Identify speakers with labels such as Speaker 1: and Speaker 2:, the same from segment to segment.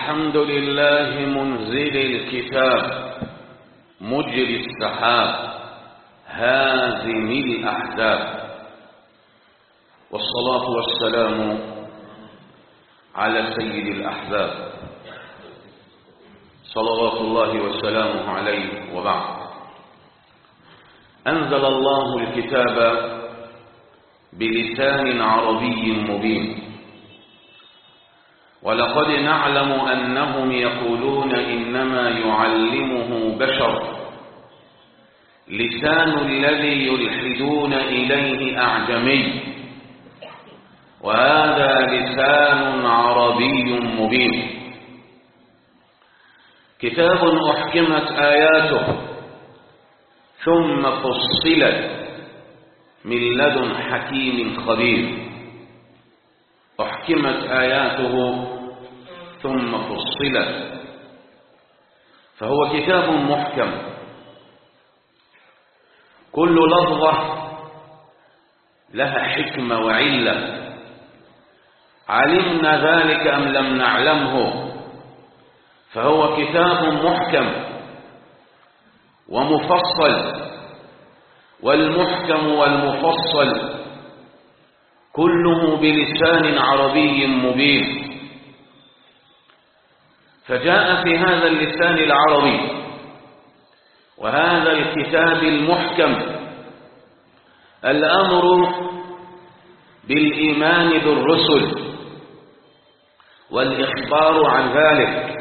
Speaker 1: الحمد لله منزل الكتاب مجري السحاب هازم الأحزاب والصلاة والسلام على سيد الأحباب صلوات الله وسلامه عليه وبعد أنزل الله الكتاب بلسان عربي مبين ولقد نعلم أنهم يقولون إنما يعلمه بشر لسان الذي يلحدون إليه أعجمي وهذا لسان عربي مبين كتاب أحكمت آياته ثم فصلت من لدن حكيم خبير أحكمت آياته ثم فصلت فهو كتاب محكم كل لفظة لها حكمة وعلة علمنا ذلك أم لم نعلمه فهو كتاب محكم ومفصل والمحكم والمفصل كله بلسان عربي مبين فجاء في هذا اللسان العربي وهذا الكتاب المحكم الأمر بالإيمان بالرسل والإخبار عن ذلك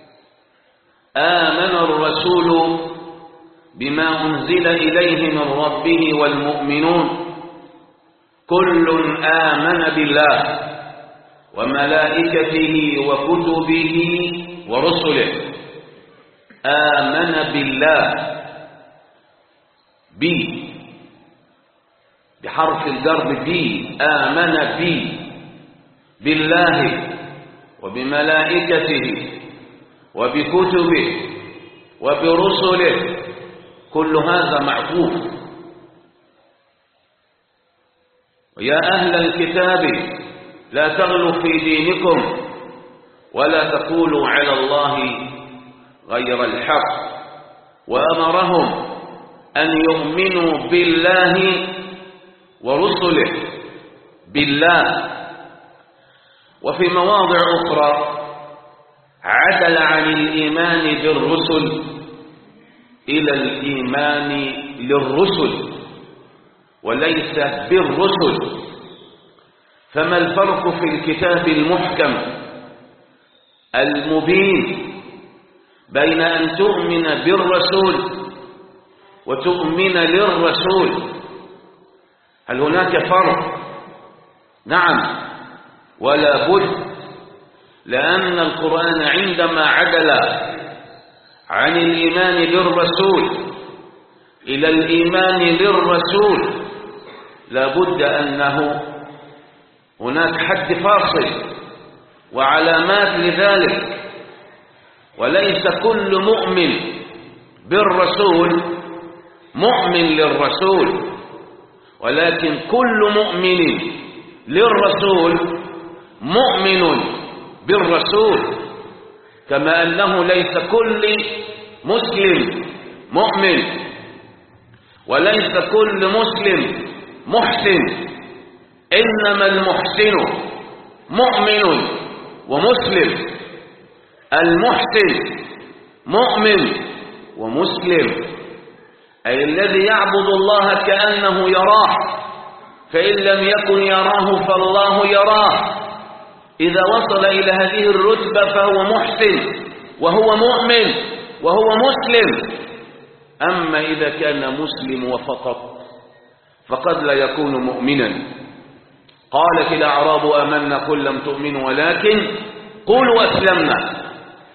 Speaker 1: آمن الرسول بما أنزل إليه من ربه والمؤمنون كل آمن بالله وملائكته وكتبه ورسله آمن بالله بي بحرف الجر بي آمن بي بالله وبملائكته وبكتبه وبرسله كل هذا معطوف ويا أهل الكتاب لا تغلوا في دينكم ولا تقولوا على الله غير الحق وأمرهم أن يؤمنوا بالله ورسله بالله وفي مواضع أخرى عدل عن الإيمان بالرسل إلى الإيمان للرسل وليس بالرسل فما الفرق في الكتاب المحكم المبين بين أن تؤمن بالرسول وتؤمن للرسول هل هناك فرق نعم ولا بد لأن القرآن عندما عدل عن الإيمان بالرسول إلى الإيمان للرسول لابد أنه هناك حد فاصل وعلامات لذلك وليس كل مؤمن بالرسول مؤمن للرسول ولكن كل مؤمن للرسول مؤمن بالرسول كما أنه ليس كل مسلم مؤمن وليس كل مسلم محسن إنما المحسن مؤمن ومسلم المحسن مؤمن ومسلم أي الذي يعبد الله كأنه يراه فإن لم يكن يراه فالله يراه إذا وصل إلى هذه الرتبة فهو محسن وهو مؤمن وهو مسلم أما إذا كان مسلم وفقط فقد لا يكون مؤمنا قالت الأعراب آمنا قل لم تؤمنوا ولكن قولوا أسلمنا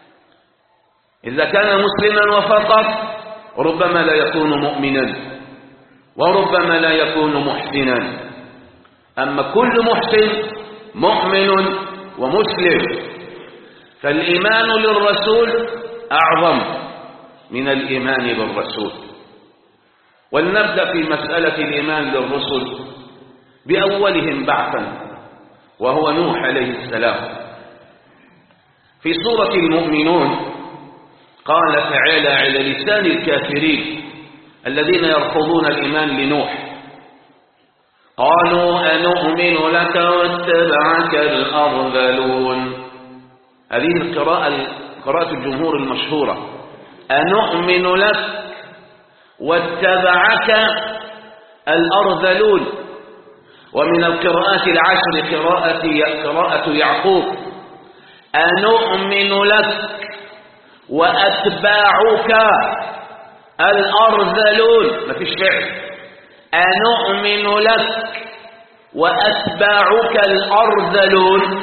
Speaker 1: إذا كان مسلما وفقط ربما لا يكون مؤمنا وربما لا يكون محسنا أما كل محسن مؤمن ومسلم فالإيمان للرسول أعظم من الإيمان بالرسول ولنبدأ في مسألة الإيمان للرسل بأولهم بعثا وهو نوح عليه السلام في سورة المؤمنون قال تعالى على لسان الكافرين الذين يرفضون الإيمان لنوح قالوا أنؤمن لك واتبعك الأرذلون هذه القراءة قراءة الجمهور المشهورة أنؤمن لك واتبعك الأرذلون ومن القراءات العشر قراءة قراءة يعقوب أنؤمن لك وأتباعك الأرذلون ما فيش فعل أنؤمن لك وأتباعك الأرذلون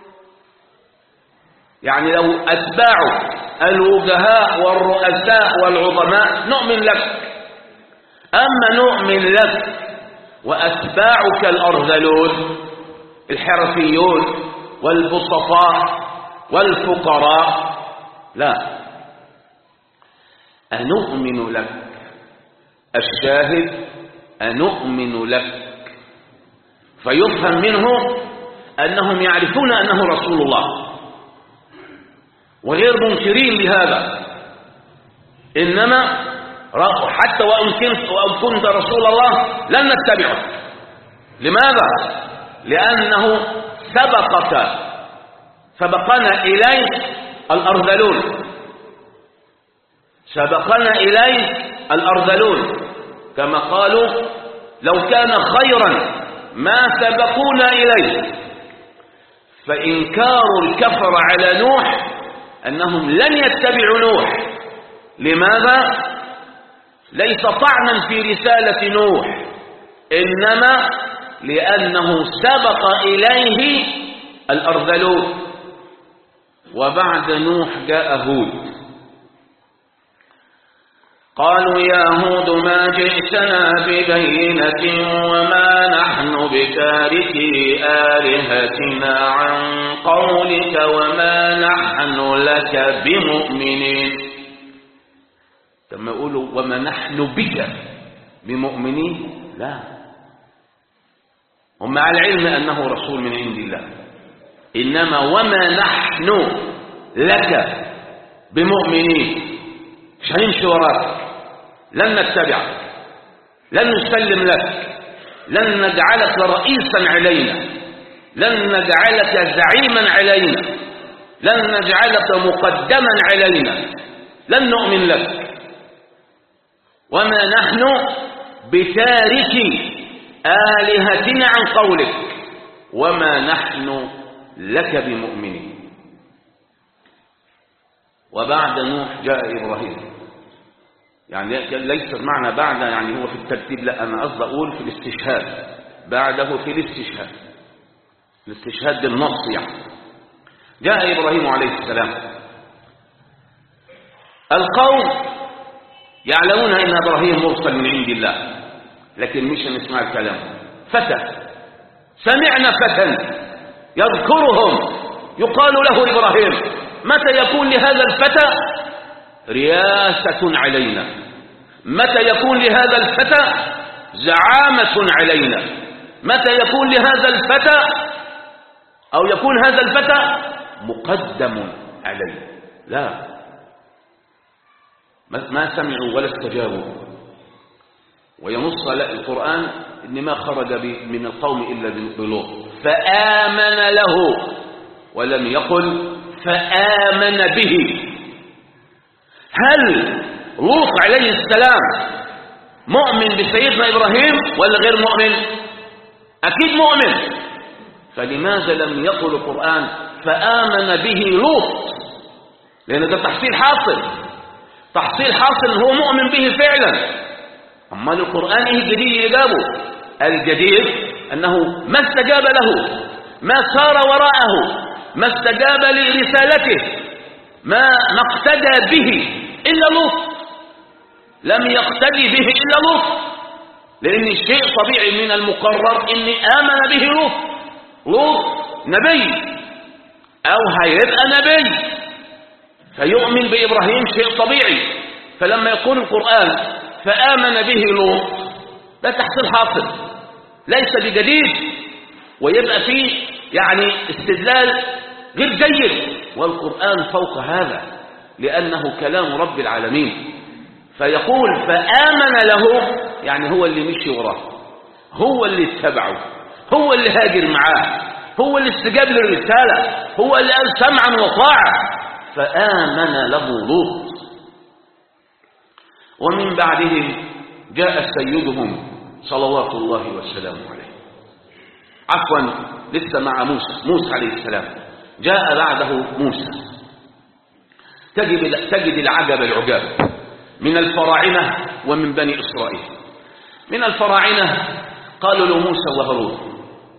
Speaker 1: يعني لو أتباعك الوجهاء والرؤساء والعظماء نؤمن لك أما نؤمن لك وأتباعك الأرذلون الحرفيون والبسطاء والفقراء لا أنؤمن لك الشاهد أنؤمن لك فيفهم منه أنهم يعرفون أنه رسول الله وغير منكرين لهذا إنما حتى وإن كنت, وإن كنت رسول الله لن نتبعك لماذا؟ لأنه سبقك سبقنا إليه الأرذلون سبقنا إليه الأرذلون كما قالوا لو كان خيرا ما سبقونا إليه فإنكار الكفر على نوح أنهم لن يتبعوا نوح لماذا؟ ليس طعنا في رسالة نوح إنما لأنه سبق إليه الأرذلون وبعد نوح جاء هود قالوا يا هود ما جئتنا ببينة وما نحن بتاركي آلهتنا عن قولك وما نحن لك بمؤمنين ثم يقولوا وما نحن بك بمؤمنين لا هم على العلم أنه رسول من عند الله إنما وما نحن لك بمؤمنين مش هنمشي وراك لن نتبعك لن نسلم لك لن نجعلك رئيسا علينا لن نجعلك زعيما علينا لن نجعلك مقدما علينا لن نؤمن لك وما نحن بتارك آلهتنا عن قولك وما نحن لك بمؤمنين وبعد نوح جاء إبراهيم يعني ليس معنى بعد يعني هو في الترتيب لا أنا قصدي أقول في الاستشهاد بعده في الاستشهاد الاستشهاد بالنص يعني جاء إبراهيم عليه السلام القوم يعلمون أن إبراهيم مرسل من عند الله لكن مش نسمع الكلام فتى سمعنا فتى يذكرهم يقال له إبراهيم متى يكون لهذا الفتى رياسة علينا متى يكون لهذا الفتى زعامة علينا متى يكون لهذا الفتى أو يكون هذا الفتى مقدم علينا لا ما سمعوا ولا استجابوا وينص القرآن إن ما خرج من القوم إلا بلوط فآمن له ولم يقل فآمن به هل لوط عليه السلام مؤمن بسيدنا إبراهيم ولا غير مؤمن أكيد مؤمن فلماذا لم يقل القرآن فآمن به لوط لأن ده تحصيل حاصل تحصيل حاصل هو مؤمن به فعلا أما القرآن إيه الجديد اللي جابه الجديد أنه ما استجاب له ما سار وراءه ما استجاب لرسالته ما ما اقتدى به إلا لوط لم يقتدي به إلا لوط لأن الشيء طبيعي من المقرر إن آمن به لوط لوط نبي أو هيبقى نبي فيؤمن بإبراهيم شيء طبيعي فلما يقول القرآن فآمن به لوط ده تحصيل حاصل ليس بجديد ويبقى فيه يعني استدلال غير جيد والقرآن فوق هذا لأنه كلام رب العالمين فيقول فآمن له يعني هو اللي مشي وراه هو اللي اتبعه هو اللي هاجر معاه هو اللي استجاب للرسالة هو اللي قال سمعا وطاعة فآمن له لوط ومن بعدهم جاء سيدهم صلوات الله وسلامه عليه عفوا لسه مع موسى موسى عليه السلام جاء بعده موسى تجد, تجد العجب العجاب من الفراعنة ومن بني إسرائيل من الفراعنة قالوا له موسى وهارون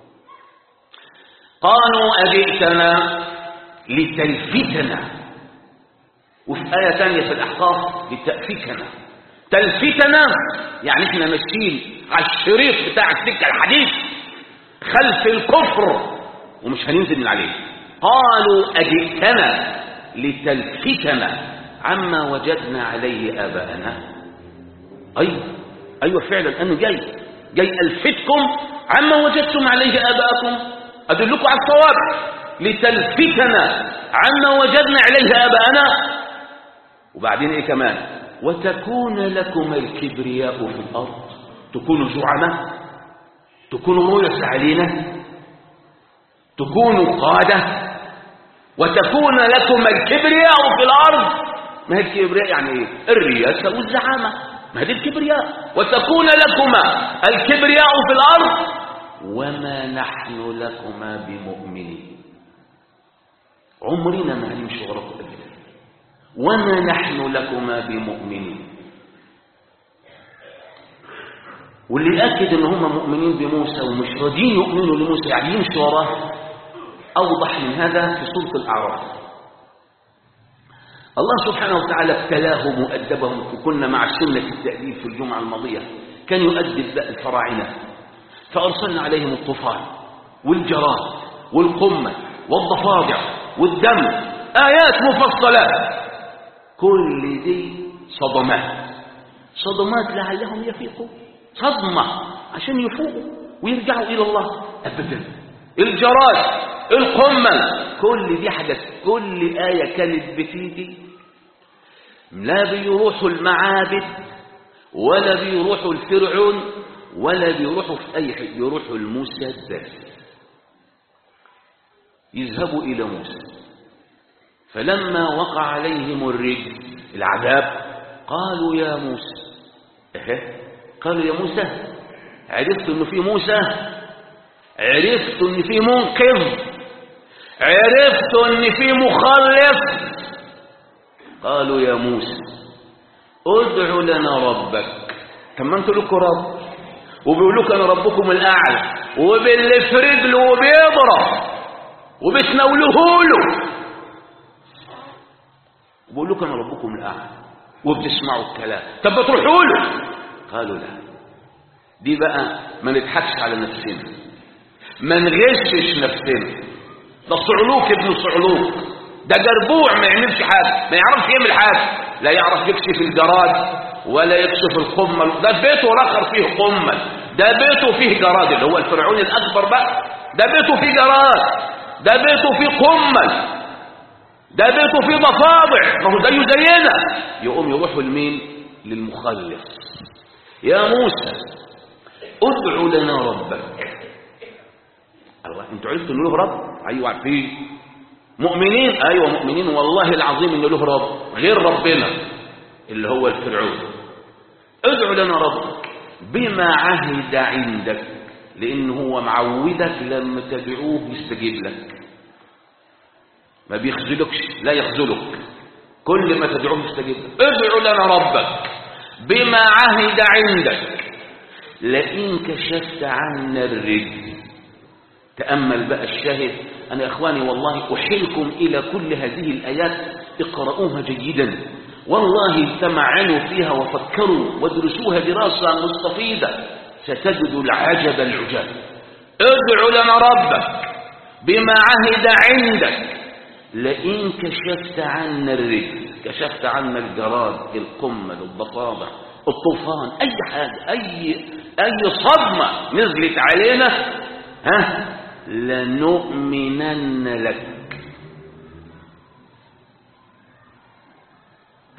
Speaker 1: قالوا أجئتنا لتلفتنا وفي آية ثانية في الأحقاف لتأفكنا تلفتنا يعني احنا ماشيين على الشريط بتاع السكة الحديث خلف الكفر ومش هننزل من عليه قالوا أجئتنا لتلفتنا عما وجدنا عليه آباءنا أيوة أيوة فعلا أنا جاي جاي ألفتكم عما وجدتم عليه آباءكم أدلكم على الصواب لتلفتنا عما وجدنا عليه آباءنا وبعدين إيه كمان وتكون لكم الكبرياء في الأرض تكونوا زعماء تكونوا رؤية علينا تكونوا قادة وتكون لكم الكبرياء في الأرض ما هي الكبرياء يعني ايه الرياسة والزعامة ما هي الكبرياء وتكون لكما الكبرياء في الأرض وما نحن لكما بمؤمنين عمرنا ما هنمشي وراكم أبدا وما نحن لكما بمؤمنين واللي يأكد ان هم مؤمنين بموسى ومش راضيين يؤمنوا لموسى يعني يمشوا وراه أوضح من هذا في سورة الأعراف الله سبحانه وتعالى ابتلاهم وأدبهم وكنا مع سنة التأديب في الجمعة الماضية كان يؤدب الفراعنة فأرسلنا عليهم الطوفان والجراد والقمة والضفادع والدم آيات مفصلات كل دي صدمات صدمات لعلهم يفيقوا صدمة عشان يفوقوا ويرجعوا إلى الله أبدا الجراد القمل كل دي حاجات كل آية كانت بتيجي لا بيروحوا المعابد ولا بيروحوا الفرعون ولا بيروحوا في أي حاجة بيروحوا لموسى بس يذهبوا إلى موسى فلما وقع عليهم الرجل العذاب قالوا يا موسى إيه؟ قالوا يا موسى عرفت انه في موسى عرفت ان في منقذ عرفت ان في مخلص قالوا يا موسى ادع لنا ربك طب ما انتوا لكم رب وبيقول لك انا ربكم الاعلى وباللي في رجله وبيضرب وبتناولوه له وبيقول لك انا ربكم الاعلى وبتسمعوا الكلام طب بتروحوا له قالوا لا دي بقى ما نضحكش على نفسنا ما نغشش نفسنا ده صعلوك ابن صعلوك ده جربوع ما يعملش حاجه ما يعرفش يعمل حاجه لا يعرف يكشف الجراد ولا يكشف القمل ده بيته الاخر فيه قمل ده بيته فيه جراد اللي هو الفرعون الاكبر بقى ده بيته فيه جراد ده بيته فيه قمل ده بيته فيه ضفادع ما هو زيه زينا يقوم يروحوا لمين للمخلص يا موسى ادعو لنا ربك الله انتوا عرفتوا انه له رب ايوه عارفين مؤمنين ايوه مؤمنين والله العظيم انه له رب غير ربنا اللي هو الفرعون ادعو لنا ربك بما عهد عندك لان هو معودك لما تدعوه يستجيب لك ما بيخذلكش لا يخذلك كل ما تدعوه يستجيب لك ادعو لنا ربك بما عهد عندك لئن كشفت عنا الرجل تأمل بقى الشاهد أنا يا إخواني والله أحيلكم إلى كل هذه الآيات اقرأوها جيدا والله تمعنوا فيها وفكروا وادرسوها دراسة مستفيدة ستجدوا العجب العجاب ادع لنا ربك بما عهد عندك لئن كشفت عنا الرجل كشفت عنا الجراد القمل الضفادع الطوفان أي حاجة أي, أي صدمة نزلت علينا ها لنؤمنن لك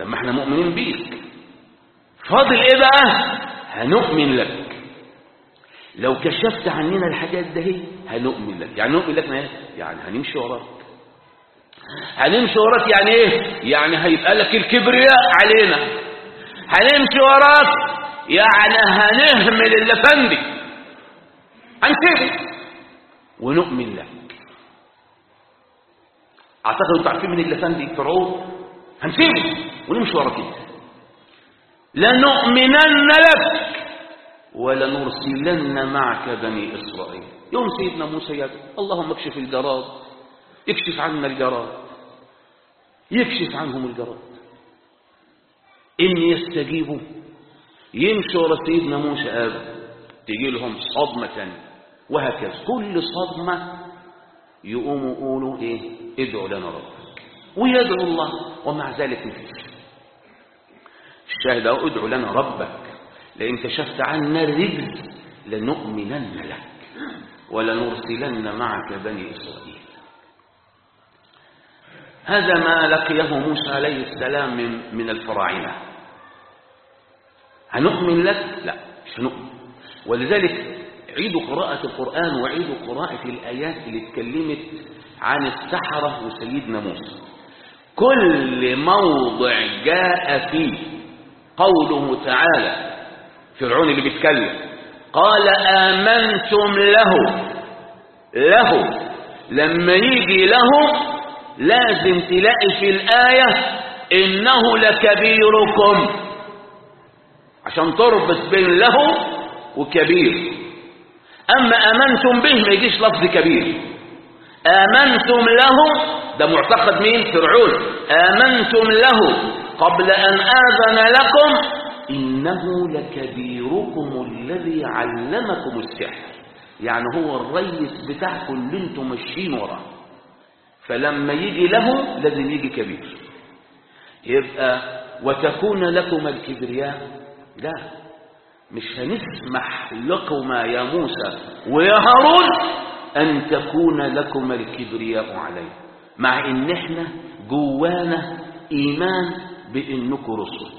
Speaker 1: طب ما احنا مؤمنين بيك فاضل ايه بقى هنؤمن لك لو كشفت عننا الحاجات ده هي هنؤمن لك يعني نؤمن لك ما يعني هنمشي وراك هنمشي وراك يعني ايه يعني هيبقى لك الكبرياء علينا هنمشي وراك يعني هنهمل الافندي هنسيبه ونؤمن لك اعتقد انتوا عارفين من الافندي فرعون هنسيبه ونمشي وراك انت لنؤمنن لك ولنرسلن معك بني إسرائيل يوم سيدنا موسى يقول اللهم اكشف الجراد اكشف عنا الجراد يكشف عنهم الجراد إن يستجيبوا يمشوا ورا سيدنا موسى قالوا تجي لهم صدمة تانية وهكذا كل صدمة يقوموا يقولوا ايه ادعوا لنا ربك ويدعو الله ومع ذلك نفسه الشاهد أهو ادعوا لنا ربك لئن كشفت عنا الرجز لنؤمنن لك ولنرسلن معك بني إسرائيل هذا ما لقيه موسى عليه السلام من, من الفراعنة هنؤمن لك لا مش هنؤمن ولذلك عيدوا قراءة القرآن وعيدوا قراءة الآيات اللي اتكلمت عن السحرة وسيدنا موسى كل موضع جاء فيه قوله تعالى فرعون اللي بيتكلم قال آمنتم له له لما يجي له لازم تلاقي في الآية إنه لكبيركم عشان تربط بين له وكبير أما آمنتم به ما يجيش لفظ كبير آمنتم له ده معتقد مين فرعون آمنتم له قبل أن آذن لكم إنه لكبيركم الذي علمكم السحر يعني هو الريس بتاعكم اللي انتم ماشيين وراه فلما يجي له لازم يجي كبير يبقى وتكون لكم الكبرياء لا مش هنسمح لكما يا موسى ويا هارون أن تكون لكم الكبرياء عليه مع ان احنا جوانا ايمان بانكم رسل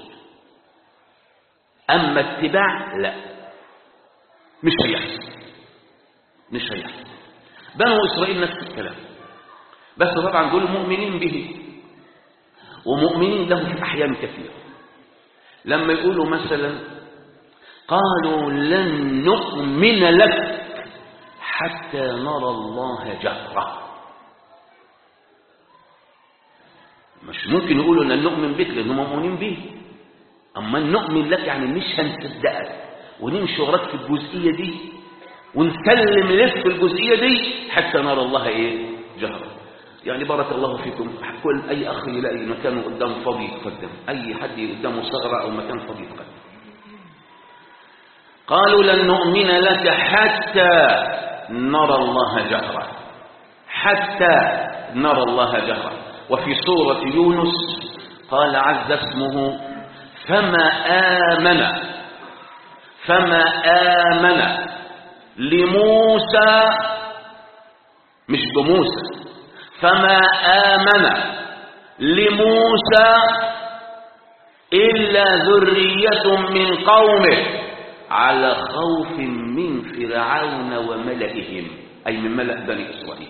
Speaker 1: اما اتباع لا مش هيحصل مش هيحصل بنو اسرائيل نفس الكلام بس طبعا دول مؤمنين به ومؤمنين له في احيان كثيره لما يقولوا مثلا قالوا لن نؤمن لك حتى نرى الله جهرة مش ممكن يقولوا لن نؤمن بك لأنهم مؤمنين به أما نؤمن لك يعني مش هنصدقك ونمشي وراك في الجزئية دي ونسلم لك في الجزئية دي حتى نرى الله إيه جهرة يعني بارك الله فيكم كل أي أخ يلاقي مكانه قدامه فاضي يتقدم أي حد قدامه ثغرة أو مكان فاضي يتقدم قالوا لن نؤمن لك حتى نرى الله جهرا حتى نرى الله جهرا وفي سورة يونس قال عز اسمه فما آمن فما آمن لموسى مش بموسى فما آمن لموسى إلا ذرية من قومه على خوف من فرعون وملئهم أي من ملأ بني إسرائيل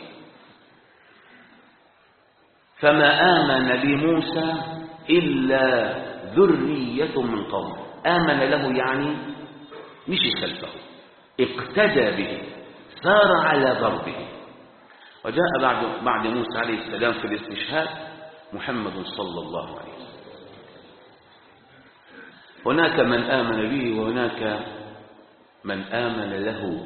Speaker 1: فما آمن لموسى إلا ذرية من قومه آمن له يعني مشي خلفه اقتدى به سار على ضربه وجاء بعد بعد موسى عليه السلام في الاستشهاد محمد صلى الله عليه وسلم هناك من آمن به وهناك من آمن له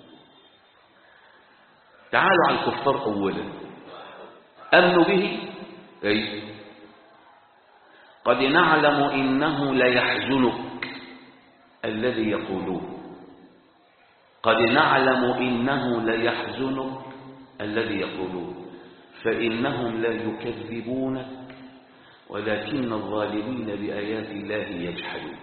Speaker 1: تعالوا على الكفار أولا أمنوا به أي قد نعلم إنه ليحزنك الذي يقولون قد نعلم إنه ليحزنك الذي يقولون فإنهم لا يكذبونك ولكن الظالمين بآيات الله يجحدون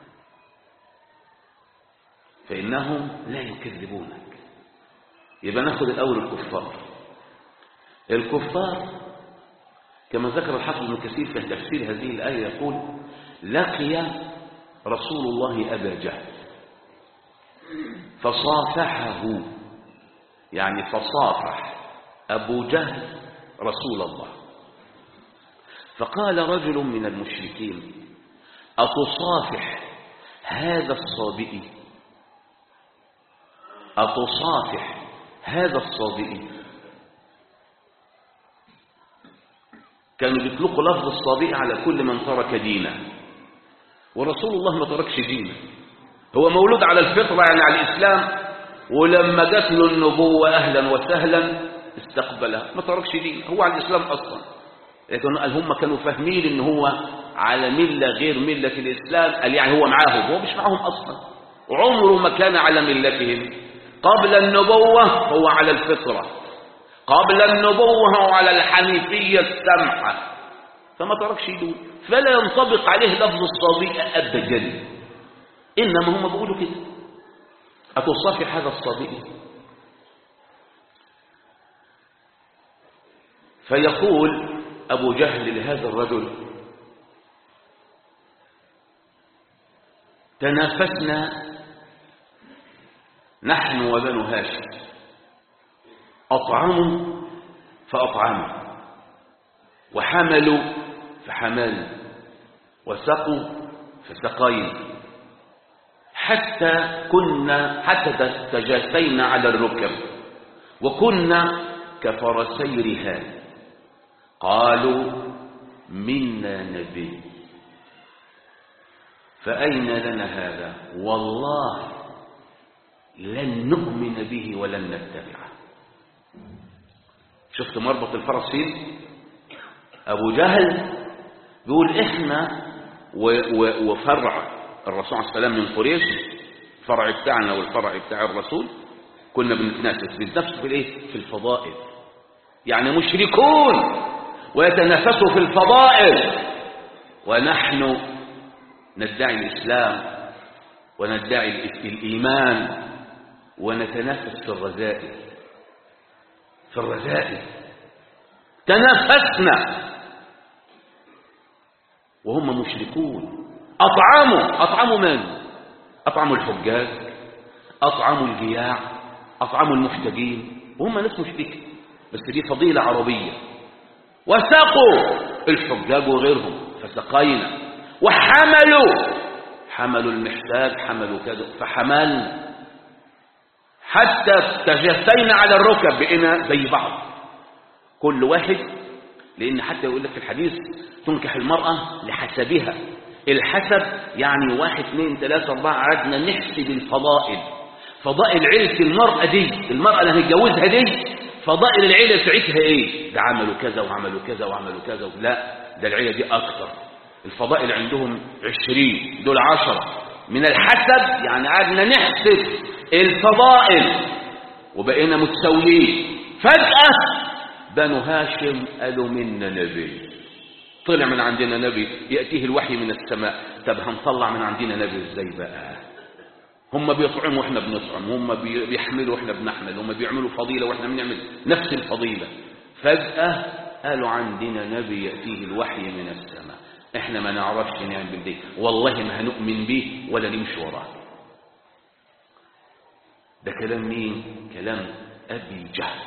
Speaker 1: فإنهم لا يكذبونك يبقى ناخد الأول الكفار الكفار كما ذكر الحافظ ابن كثير في تفسير هذه الآية يقول لقي رسول الله أبا جهل فصافحه يعني فصافح أبو جهل رسول الله فقال رجل من المشركين أتصافح هذا الصابئ أتصافح هذا الصابئ كانوا بيطلقوا لفظ الصابئ على كل من ترك دينه ورسول الله ما تركش دينه هو مولود على الفطرة يعني على الإسلام ولما جات له النبوة أهلا وسهلا استقبلها ما تركش دينه هو على الإسلام أصلا لكن قال هم كانوا فاهمين ان هو على ملة غير ملة الإسلام قال يعني هو معاهم هو مش معاهم أصلا عمره ما كان على ملتهم قبل النبوة هو على الفطرة قبل النبوة هو على الحنيفية السمحة فما تركش دون فلا ينطبق عليه لفظ الصبي أبدا إنما هم بيقولوا كده أتصافح هذا الصبي فيقول أبو جهل لهذا الرجل تنافسنا نحن وبنو هاشم أطعموا فأطعموا وحملوا فحملنا وسقوا فسقينا حتى كنا حتى تجاسينا على الركب وكنا كفرسي رهان قالوا منا نبي فأين لنا هذا والله لن نؤمن به ولن نتبعه شفت مربط الفرس فين أبو جهل بيقول إحنا وفرع الرسول عليه السلام من قريش الفرع بتاعنا والفرع بتاع الرسول كنا بنتنافس بنتنافس في الايه في الفضائل يعني مشركون ويتنافسوا في الفضائل ونحن ندعي الإسلام وندعي الإيمان ونتنافس في الرذائل في الرذائل تنافسنا وهم مشركون أطعموا أطعموا من أطعموا الحجاج أطعموا الجياع أطعموا المحتاجين وهم ناس مشركة بس دي فضيلة عربية وسقوا الحجاج وغيرهم فسقينا وحملوا حملوا المحتاج حملوا كذا فحملنا حتى تجسينا على الركب بقينا زي بعض كل واحد لأن حتى يقول لك في الحديث تنكح المرأة لحسبها الحسب يعني واحد اثنين ثلاثة أربعة قعدنا نحسب الفضائل فضائل عيلة المرأة دي المرأة اللي هنتجوزها دي فضائل العيلة بتاعتها ايه ده عملوا كذا وعملوا كذا وعملوا كذا لا ده العيلة دي أكثر الفضائل عندهم عشرين دول عشرة من الحسب يعني قعدنا نحسب الفضائل وبقينا متساويين فجأة بنو هاشم قالوا منا نبي طلع من عندنا نبي يأتيه الوحي من السماء طب هنطلع من عندنا نبي ازاي بقى هم بيطعموا واحنا بنطعم هم بيحملوا واحنا بنحمل هم بيعملوا فضيلة واحنا بنعمل نفس الفضيلة فجأة قالوا عندنا نبي يأتيه الوحي من السماء احنا ما نعرفش نعمل دي والله ما هنؤمن به ولا نمشي وراه ده كلام مين كلام أبي جهل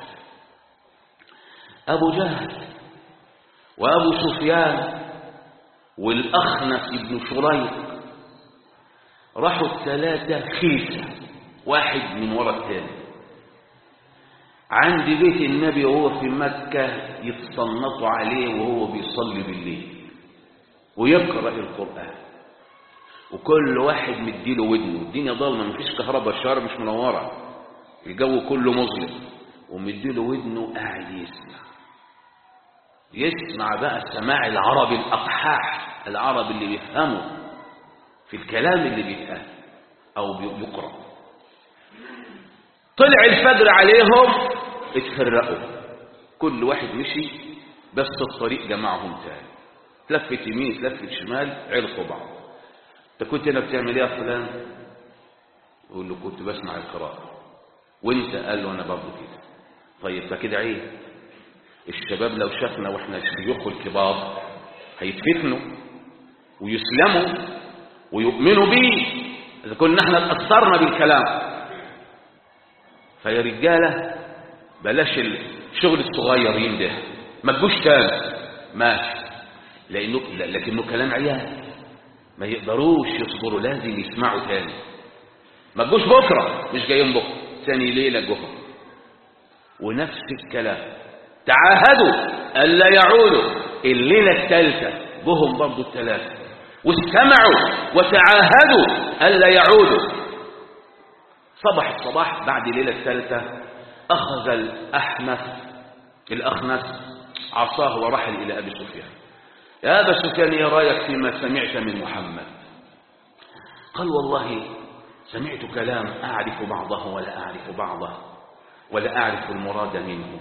Speaker 1: أبو جهل وأبو سفيان والأخنس بن شريق راحوا الثلاثة خيسة واحد من وراء الثاني عند بيت النبي وهو في مكة يتصنطوا عليه وهو بيصلي بالليل ويقرأ القرآن وكل واحد مديله ودنه الدنيا ضلمة مفيش كهرباء الشارع مش منورة الجو كله مظلم ومديله ودنه قاعد يسمع يسمع بقى السماع العربي الأقحاح العرب اللي بيفهموا في الكلام اللي بيتقال أو بيقرأ طلع الفجر عليهم اتفرقوا كل واحد مشي بس الطريق جمعهم تاني تلفت يمين تلفت شمال عرفوا بعض انت كنت هنا بتعمل ايه يا فلان يقول له كنت بسمع القراءة وانت قال له انا برضه كده طيب فكده عيب الشباب لو شافنا واحنا الشيوخ الكبار هيتفتنوا ويسلموا ويؤمنوا بيه إذا كنا احنا اتأثرنا بالكلام فيا رجالة بلاش الشغل الصغيرين ده ما تجوش تاني ماشي لأنه لكنه كلام عيال ما يقدروش يصبروا لازم يسمعوا تاني ما تجوش بكرة مش جايين بكرة ثاني ليلة جهر ونفس الكلام تعاهدوا ألا يعودوا الليلة الثالثة جهم برضو الثلاثة واستمعوا وتعاهدوا ألا يعودوا صبح الصباح بعد الليلة الثالثة أخذ الأحنف الأخنس عصاه ورحل إلى أبي سفيان يا أبا سفيان يا رايك فيما سمعت من محمد قال والله سمعت كلام أعرف بعضه ولا أعرف بعضه ولا أعرف المراد منه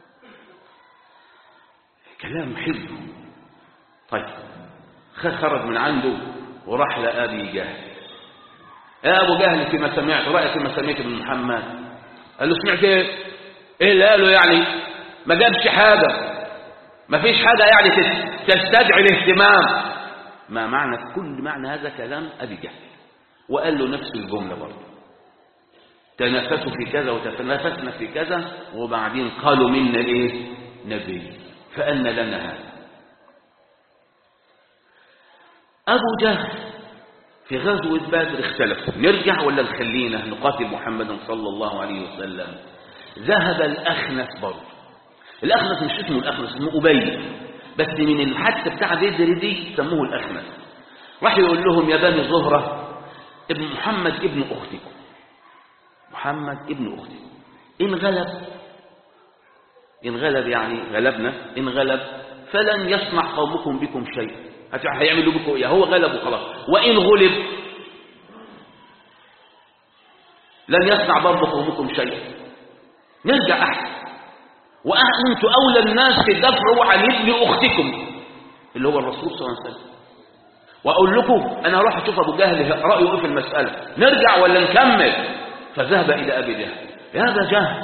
Speaker 1: كلام حلو طيب خرج من عنده وراح لأبي جهل يا أبو جهل فيما سمعت رأيك فيما سمعت من محمد قال له سمعت ايه ايه اللي قاله يعني ما جابش حاجة ما فيش حاجة يعني تستدعي الاهتمام ما معنى كل معنى هذا كلام أبي جهل وقال له نفس الجملة برضه تنافسوا في كذا وتنافسنا في كذا وبعدين قالوا منا ايه نبي فأن لنا هذا أبو جهل في غزوة بدر اختلف نرجع ولا نخلينا نقاتل محمدا صلى الله عليه وسلم ذهب الأخنس برضه الأخنس مش اسمه الأخنس اسمه أبي بس من الحادثة بتاع بدر دي سموه الأخنس راح يقول لهم يا بني زهرة ابن محمد ابن أختكم محمد ابن أختكم إن غلب إن غلب يعني غلبنا إن غلب فلن يصنع قومكم بكم شيء هيعملوا بكم إياه هو غلب وخلاص وإن غلب لن يصنع برضه قومكم شيئا نرجع أحسن وأنتم أولى الناس تدافعوا عن ابن أختكم اللي هو الرسول صلى الله عليه وسلم وأقول لكم أنا أروح أشوف أبو جهل رأيه إيه في المسألة نرجع ولا نكمل فذهب إلى أبي جهل يا أبا جهل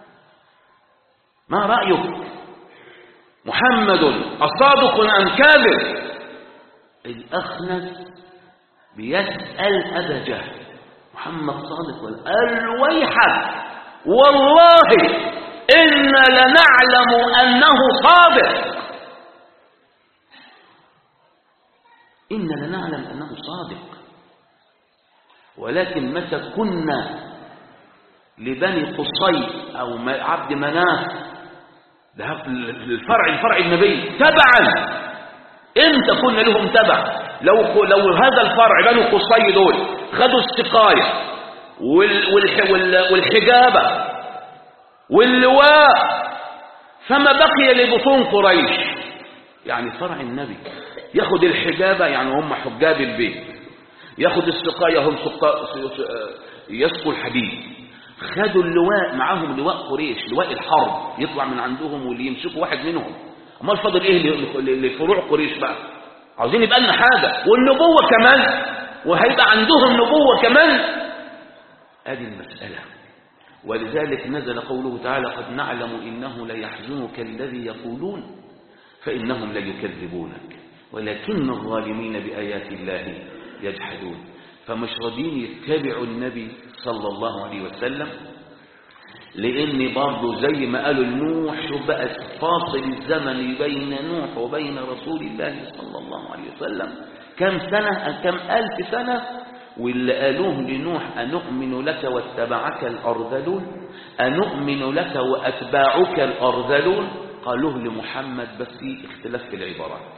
Speaker 1: ما رأيك محمد أصادق أم كاذب الأخنس بيسأل أبا جهل محمد صادق ولا قال ويحك والله إنا لنعلم أنه صادق إنا لنعلم أنه صادق ولكن متى كنا لبني قصي أو عبد مناف الفرع الفرع النبي تبعا امتى كنا لهم تبع لو لو هذا الفرع بني قصي دول خدوا السقايه والحجابه واللواء فما بقي لبطون قريش يعني فرع النبي ياخد الحجابه يعني هم حجاب البيت ياخد السقايه هم يسقوا الحديد خدوا اللواء معاهم لواء قريش لواء الحرب يطلع من عندهم واللي يمسكوا واحد منهم امال فاضل ايه لفروع قريش بقى عاوزين يبقى لنا حاجه والنبوه كمان وهيبقى عندهم نبوه كمان ادي المساله ولذلك نزل قوله تعالى قد نعلم انه ليحزنك الذي يقولون فانهم ليكذبونك ولكن الظالمين بايات الله يجحدون فمش راضيين يتبعوا النبي صلى الله عليه وسلم لان برضه زي ما قالوا لنوح شوف بقى فاصل الزمن بين نوح وبين رسول الله صلى الله عليه وسلم كم سنة كم ألف سنة واللي قالوه لنوح أنؤمن لك واتبعك الأرذلون أنؤمن لك وأتباعك الأرذلون قالوه لمحمد بس في اختلاف في العبارات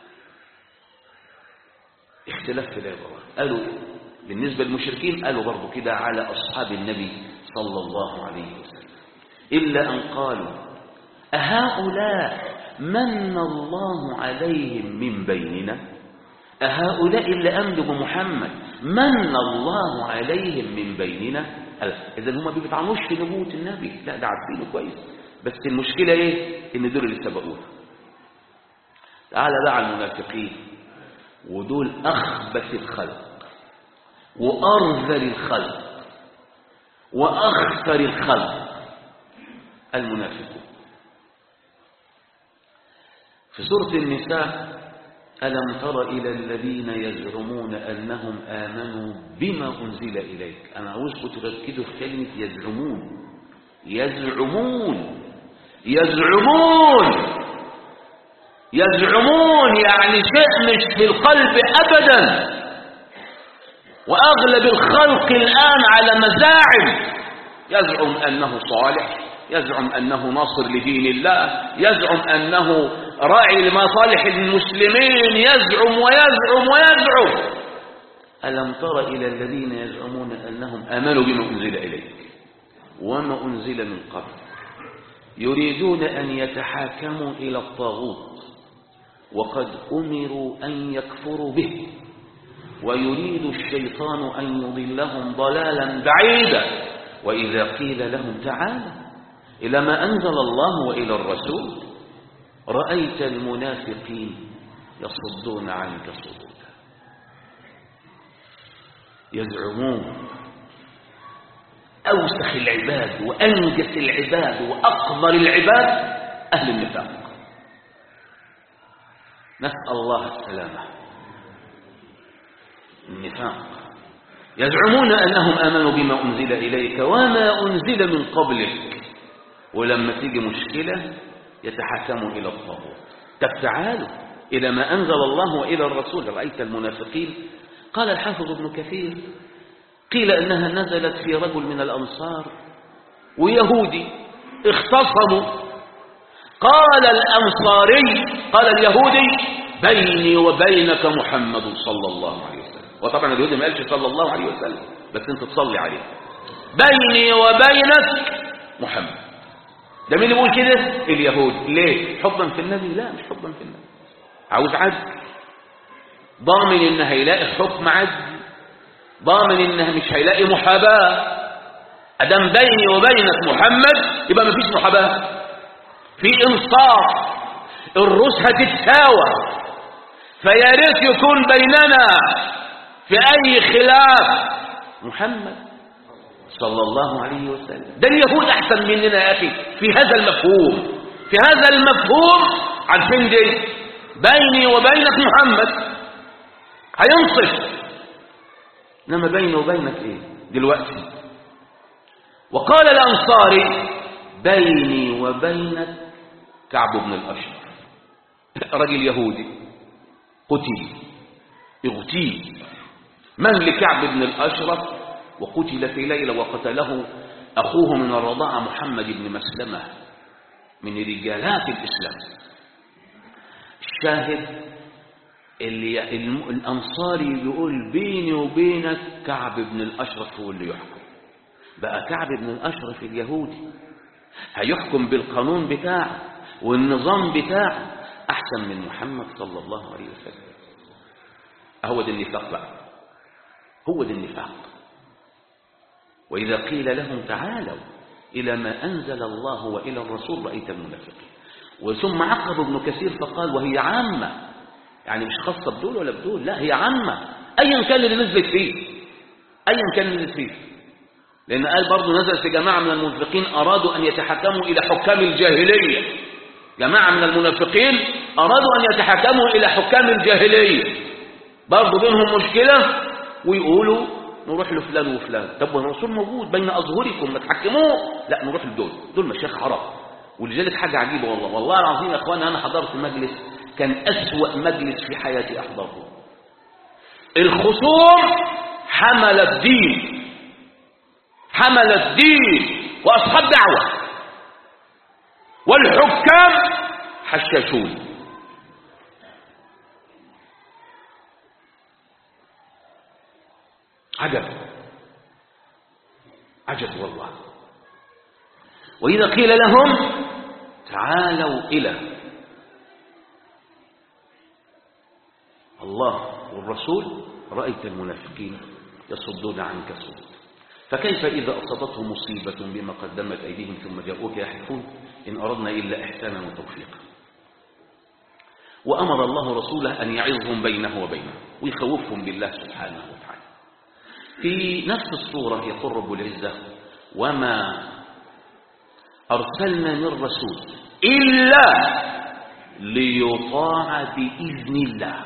Speaker 1: اختلاف في العبارات قالوا بالنسبة للمشركين قالوا برضو كده على أصحاب النبي صلى الله عليه وسلم إلا أن قالوا أهؤلاء من الله عليهم من بيننا أهؤلاء اللي أمنوا بمحمد من الله عليهم من بيننا إذا هم ما بيطعنوش في نبوة النبي لا ده عارفينه كويس بس المشكلة إيه إن دول اللي سبقونا تعالى بقى على المنافقين ودول أخبث الخلق وأرذل الخلق وأخسر الخلق المنافقون في سورة النساء ألم تر إلى الذين يزعمون أنهم آمنوا بما أنزل إليك أنا عاوزكم تركزوا في كلمة يزعمون يزعمون يزعمون يزعمون يعني شيء مش في القلب أبدا وأغلب الخلق الآن على مزاعم يزعم أنه صالح يزعم أنه ناصر لدين الله يزعم أنه راعي لمصالح المسلمين يزعم ويزعم ويزعم ألم تر إلى الذين يزعمون أنهم آمنوا بما أنزل إليك وما أنزل من قبل يريدون أن يتحاكموا إلى الطاغوت وقد أمروا أن يكفروا به ويريد الشيطان أن يضلهم ضلالا بعيدا وإذا قيل لهم تعالوا إلى ما أنزل الله وإلى الرسول رأيت المنافقين يصدون عنك صدودا يزعمون أوسخ العباد وأنجس العباد وأقذر العباد أهل النفاق نسأل الله السلامة النفاق يزعمون أنهم آمنوا بما أنزل إليك وما أنزل من قبلك ولما تيجي مشكلة يتحكموا إلى الطاغوت طب تعالوا إلى ما أنزل الله وإلى الرسول رأيت المنافقين قال الحافظ ابن كثير قيل أنها نزلت في رجل من الأنصار ويهودي اختصموا قال الأنصاري قال اليهودي بيني وبينك محمد صلى الله عليه وسلم وطبعا اليهودي ما قالش صلى الله عليه وسلم بس انت تصلي عليه بيني وبينك محمد ده مين اللي بيقول كده اليهود ليه حبا في النبي لا مش حبا في النبي عاوز عدل ضامن ان هيلاقي حكم عدل ضامن انها مش هيلاقي محاباه ادام بيني وبينك محمد يبقى مفيش محاباه في انصاف الروس هتتساوى فيا ريت يكون بيننا في اي خلاف محمد صلى الله عليه وسلم ده اليهود احسن مننا يا اخي في هذا المفهوم في هذا المفهوم عارفين دي بيني وبينك محمد هينصف انما بيني وبينك ايه دلوقتي وقال الانصاري بيني وبينك كعب بن الاشرف رجل يهودي قتل اغتيل من لكعب بن الاشرف وقتل في ليلة وقتله أخوه من الرضاعة محمد بن مسلمة من رجالات الإسلام الشاهد اللي الأنصاري بيقول بيني وبينك كعب بن الأشرف هو اللي يحكم بقى كعب بن الأشرف اليهودي هيحكم بالقانون بتاعه والنظام بتاعه أحسن من محمد صلى الله عليه وسلم هو ده النفاق بقى هو ده النفاق وإذا قيل لهم تعالوا إلى ما أنزل الله وإلى الرسول رأيت المنافقين وثم عقب ابن كثير فقال وهي عامة يعني مش خاصة بدول ولا بدول لا هي عامة أيا كان اللي نزلت فيه أيا كان اللي نزلت فيه لأن قال برضه نزل في جماعة من المنافقين أرادوا أن يتحكموا إلى حكام الجاهلية جماعة من المنافقين أرادوا أن يتحكموا إلى حكام الجاهلية برضه بينهم مشكلة ويقولوا نروح لفلان وفلان طب والرسول موجود بين أظهركم ما تحكموه لا نروح لدول دول مشايخ عرب ولذلك حاجة عجيبة والله والله العظيم يا أخوانا أنا حضرت مجلس كان أسوأ مجلس في حياتي أحضره الخصوم حمل الدين حمل الدين وأصحاب دعوة والحكام حشاشون عجب عجب والله وإذا قيل لهم تعالوا إلى الله والرسول رأيت المنافقين يصدون عنك صدود فكيف إذا أصابتهم مصيبة بما قدمت أيديهم ثم جاءوك يحلفون إن أردنا إلا إحسانا وتوفيقا وأمر الله رسوله أن يعظهم بينه وبينه ويخوفهم بالله سبحانه وتعالى في نفس الصورة يقول رب العزة وما أرسلنا من رسول إلا ليطاع بإذن الله